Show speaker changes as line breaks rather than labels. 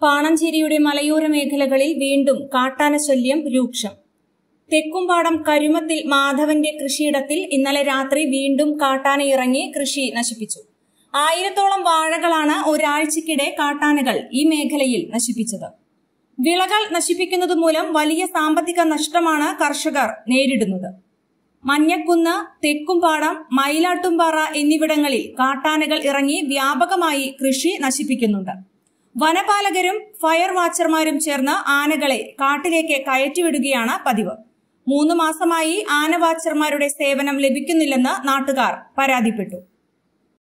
പാണഞ്ചേരിയുടെ മലയോര മേഖലകളിൽ വീണ്ടും കാട്ടാന ശല്യം രൂക്ഷം തെക്കുംപാടം കരുമത്തിൽ മാധവന്റെ കൃഷിയിടത്തിൽ ഇന്നലെ രാത്രി വീണ്ടും കാട്ടാന ഇറങ്ങി കൃഷി നശിപ്പിച്ചു ആയിരത്തോളം വാഴകളാണ് ഒരാഴ്ചക്കിടെ കാട്ടാനകൾ ഈ മേഖലയിൽ നശിപ്പിച്ചത് വിളകൾ നശിപ്പിക്കുന്നത് മൂലം വലിയ സാമ്പത്തിക നഷ്ടമാണ് കർഷകർ നേരിടുന്നത് മഞ്ഞക്കുന്ന് തെക്കുംപാടം മയിലാട്ടുംപാറ എന്നിവിടങ്ങളിൽ കാട്ടാനകൾ ഇറങ്ങി വ്യാപകമായി കൃഷി നശിപ്പിക്കുന്നുണ്ട് വനപാലകരും ഫയർ വാച്ചർമാരും ചേർന്ന് ആനകളെ കാട്ടിലേക്ക് കയറ്റിവിടുകയാണ് പതിവ് മൂന്ന് മാസമായി ആന വാച്ചർമാരുടെ സേവനം ലഭിക്കുന്നില്ലെന്ന് നാട്ടുകാർ പരാതിപ്പെട്ടു